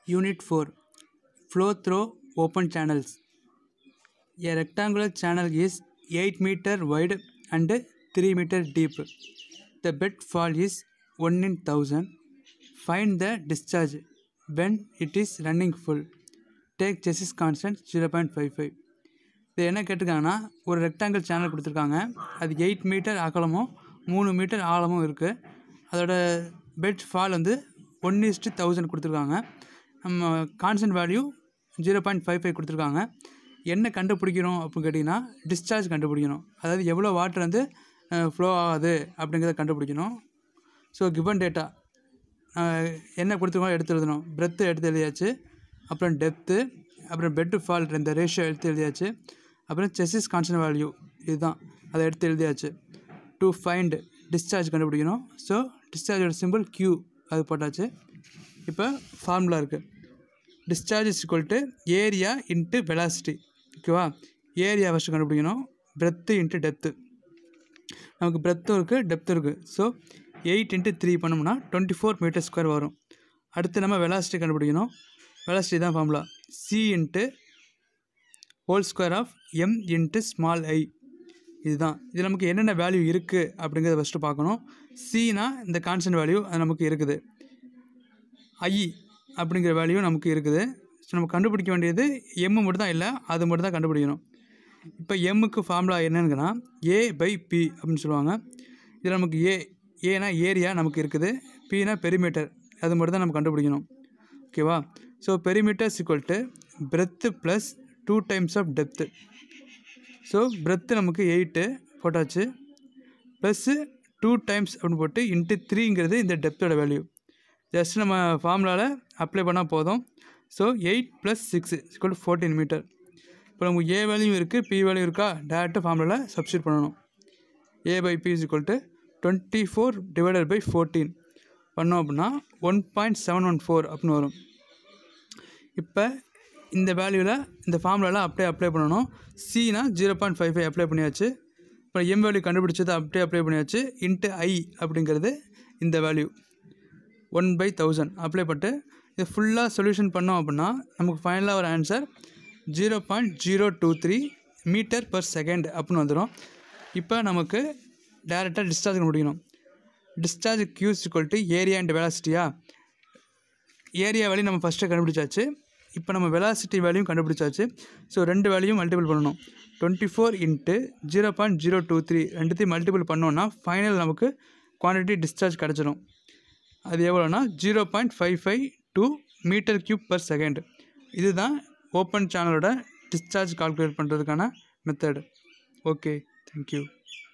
Unit 4 Flow through open channels. A rectangular channel is 8 meter wide and 3 meter deep. The bed fall is 1 in 1000. Find the discharge when it is running full. Take chassis constant 0.55. இது என்ன கேட்டிருக்காங்கன்னா ஒரு rectangle channel கொடுத்துருக்காங்க அது eight metre அகலமும் மூணு metre ஆழமும் இருக்குது அதோட பெட் ஃபால் வந்து ஒன் இஸ்ட்டு தௌசண்ட் கொடுத்துருக்காங்க நம்ம constant value zero point five five கொடுத்துருக்காங்க என்ன கண்டுபிடிக்கணும் அப்படின்னு கேட்டிங்கன்னா டிஸ்சார்ஜ் கண்டுபிடிக்கணும் அதாவது எவ்வளோ வாட்டர் வந்து ஃப்ளோ ஆகுது அப்படிங்கிறத கண்டுபிடிக்கணும் ஸோ கிவன் டேட்டா என்ன கொடுத்துருக்கோம் எடுத்து எழுதணும் பிரெத்து எடுத்து எழுதியாச்சு அப்புறம் டெப்த்து அப்புறம் பெட்டு ஃபால் இந்த ரேஷியோ எடுத்து எழுதியாச்சு அப்புறம் செஸ்ஸஸ் கான்ஸ்டன்ட் வேல்யூ இதுதான் அதை எடுத்து எழுதியாச்சு டு ஃபைண்ட் டிஸ்சார்ஜ் கண்டுபிடிக்கணும் ஸோ டிஸ்சார்ஜோட சிம்பிள் கியூ அது போட்டாச்சு இப்போ ஃபார்முலா இருக்குது discharge is equal to area into velocity ஓகேவா ஏரியா ஃபஸ்ட்டு கண்டுபிடிக்கணும் பிரெத்து இன்ட்டு டெப்த்து நமக்கு பிரெத்தும் இருக்குது டெப்த்தும் இருக்குது ஸோ எயிட் இன்ட்டு த்ரீ பண்ணோம்னா டுவெண்ட்டி ஃபோர் மீட்டர் ஸ்கொயர் வரும் அடுத்து நம்ம வெலாசிட்டி கண்டுபிடிக்கணும் வெலாசிட்டி தான் formula C into whole square of M into small I இதுதான் இது நமக்கு என்னென்ன வேல்யூ இருக்குது அப்படிங்கிறத ஃபஸ்ட்டு பார்க்கணும் சினா இந்த கான்ஸ்டன்ட் வேல்யூ அது நமக்கு இருக்குது ஐ அப்படிங்கிற வேல்யூ நமக்கு இருக்குது ஸோ நம்ம கண்டுபிடிக்க வேண்டியது எம்மு மட்டும் தான் இல்லை அது மட்டும் தான் கண்டுபிடிக்கணும் இப்போ எம்முக்கு ஃபார்முலா என்னங்கன்னா ஏ பை பி அப்படின்னு சொல்லுவாங்க இதில் நமக்கு ஏ ஏனா ஏரியா நமக்கு இருக்குது பினா பெரிமீட்டர் அது மட்டும் தான் நம்ம கண்டுபிடிக்கணும் ஓகேவா so perimeter equal to breadth plus two times of depth so breadth நமக்கு எயிட்டு போட்டாச்சு ப்ளஸ்ஸு டூ டைம்ஸ் அப்படின்னு போட்டு இன்ட்டு த்ரீங்கிறது இந்த டெப்த்தோட வேல்யூ ஜஸ்ட் நம்ம ஃபார்முலாவில் அப்ளை பண்ணால் போதும் so eight plus six equal to fourteen metre இப்போ நமக்கு ஏ வேல்யூ இருக்குது பி வேல்யூ இருக்கா டேரெக்டாக ஃபார்முலாவில் சப்ஸ்டியூட் பண்ணணும் A by B is equal to twenty four divided by fourteen பண்ணோம் அப்படின்னா one point seven one four அப்படின்னு வரும் இப்போ இந்த வேல்யூவில் இந்த ஃபார்முலாவில் அப்படியே அப்ளை பண்ணணும் சினா zero point five five apply பண்ணியாச்சு அப்புறம் எம் வேல்யூ கண்டுபிடிச்சது அப்படியே அப்ளை பண்ணியாச்சு இன்ட்டு ஐ அப்படிங்கிறது இந்த value one by thousand apply பண்ணிட்டு இது ஃபுல்லாக சொல்யூஷன் பண்ணோம் அப்படின்னா நமக்கு ஃபைனலாக ஒரு answer zero point zero two three metre per second அப்படின்னு வந்துடும் இப்போ நமக்கு டேரெக்டாக டிஸ்சார்ஜ் முடிக்கணும் discharge Q is equal to area and வெலாசிட்டியா ஏரியா வேல்யூ நம்ம ஃபஸ்ட்டு கண்டுபிடிச்சாச்சு இப்போ நம்ம வெலாசிட்டி வேல்யூயும் கண்டுபிடிச்சாச்சு ஸோ ரெண்டு வேல்யூயும் மல்டிபிள் பண்ணணும் twenty four into zero point zero two three ரெண்டுத்தையும் மல்டிபிள் பண்ணோன்னா ஃபைனல் நமக்கு குவான்டிட்டி டிஸ்சார்ஜ் கிடச்சிரும் அது எவ்வளோனா zero point five five two metre cube per second இதுதான் ஓப்பன் சேனலோட டிஸ்சார்ஜ் கால்குலேட் பண்ணுறதுக்கான மெத்தடு ஓகே தேங்க்யூ